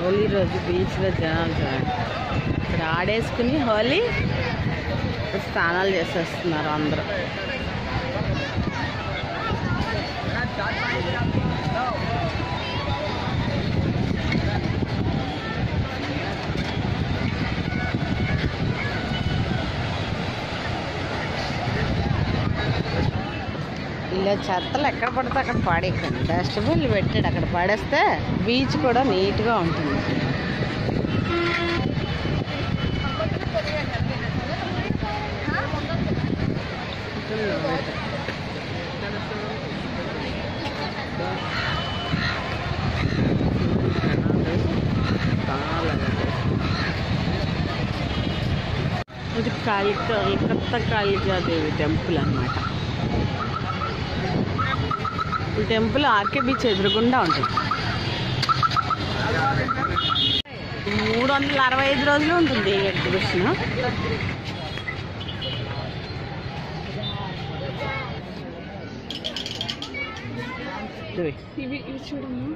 హోలీ రోజు బీచ్లో జనాలు చూడండి ఇక్కడ ఆడేసుకుని హోలీ ఇక్కడ స్నానాలు చేసేస్తున్నారు అందరూ ఇలా చెత్తలు ఎక్కడ పడితే అక్కడ పాడేయకండి డస్ట్బిన్లు పెట్టాడు అక్కడ పడేస్తే బీచ్ కూడా నీట్గా ఉంటుంది ఇది కాళిక కలకత్తా కాళికాదేవి టెంపుల్ అన్నమాట ఈ టెంపుల్ ఆర్కే బీచ్ ఎదురుగుండా ఉంటుంది మూడు వందల అరవై ఐదు రోజులు ఉంటుంది ఈ ఎగ్జిబిషన్ ఇదిగో. ఇవి ఇవి చూడమ్మా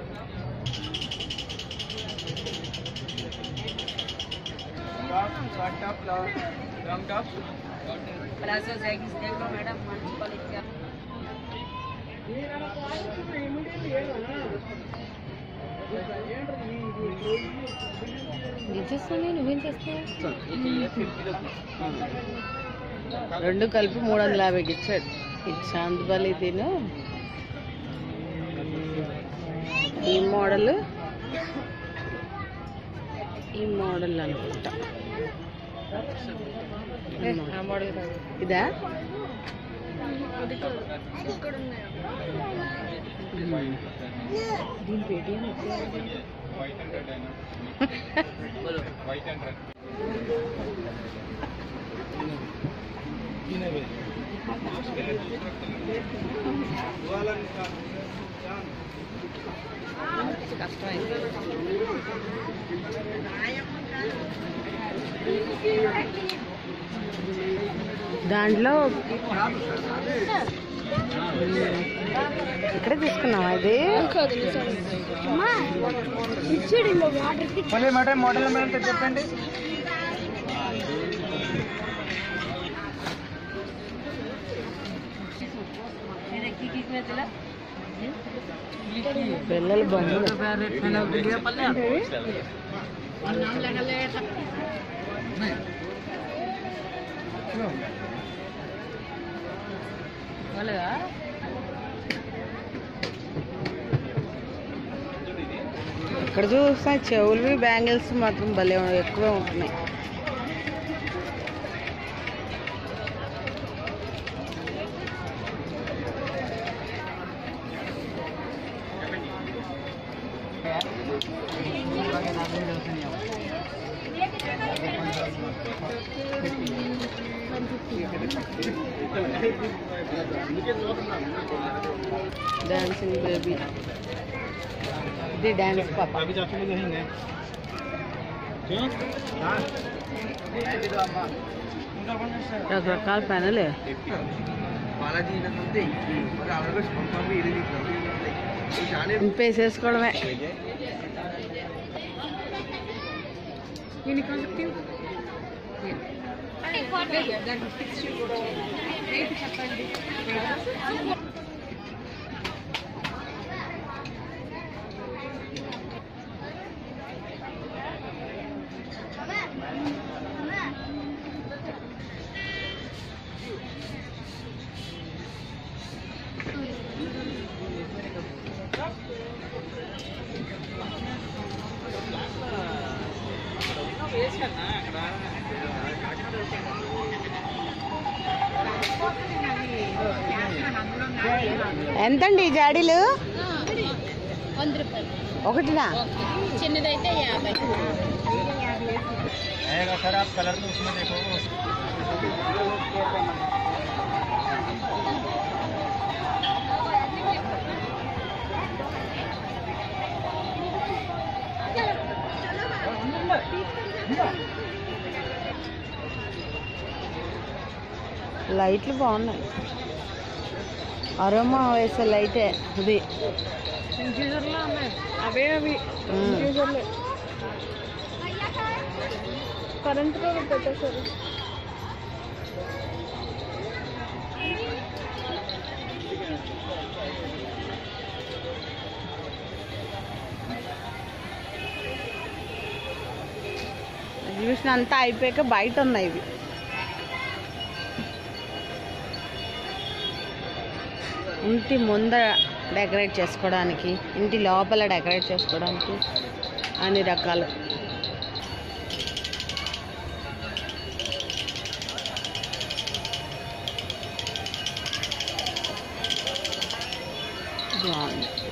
నువ్వేం చేస్తావు రెండు కలిపి మూడు వందల యాభైకి ఇచ్చాడు ఇది చాందిపల్లి తిను ఈ మోడల్ ఈ మోడల్ అనుకుంటా ఈ మోడల్. ఇదా మ్మ్. దీని పేటిఎం కష్టమైంది దాంట్లో ఇక్కడే తీసుకున్నావా ఇది ఇచ్చాడు వాటర్ మళ్ళీ మాట మోడల్ నెంబర్ ఎంత చెప్పండి పిల్లల బొమ్మలు ఇక్కడ చూసిన చెవులవి బ్యాంగిల్స్ మాత్రం భలే ఎక్కువే ఉంటున్నాయి డాన్సింగ్ బేబీ ఇది డాన్స్ పాప अभी जाके लोग रहेंगे क्यों हाँ రకరకాల పెనలే బాలాజీ ఏంటంటే మరి ఆవిడ స్వంతంగా ఇది చాలా నింపేసేసుకోవడమే ఎంతండి ఈ జాడీలు వంద రూపాయలు ఒకటినా చిన్నదైతే యాభై आएगा सर आप कलर तो उसमें देखो లైట్లు బాగున్నాయి అరోమా వేసే లైటే ఇది ఇన్ఫ్యూజర్లో ఉన్నాయి అవే అవి మ్మ్. ఇన్ఫ్యూజర్లే కరెంట్తో పెట్టేశారు ఎగ్జిబిషన్ అంతా అయిపోయాక బయట ఉన్నాయి ఇవి ఇంటి ముందర డెకరేట్ చేసుకోవడానికి ఇంటి లోపల డెకరేట్ చేసుకోవడానికి అన్ని రకాలు బాగుంది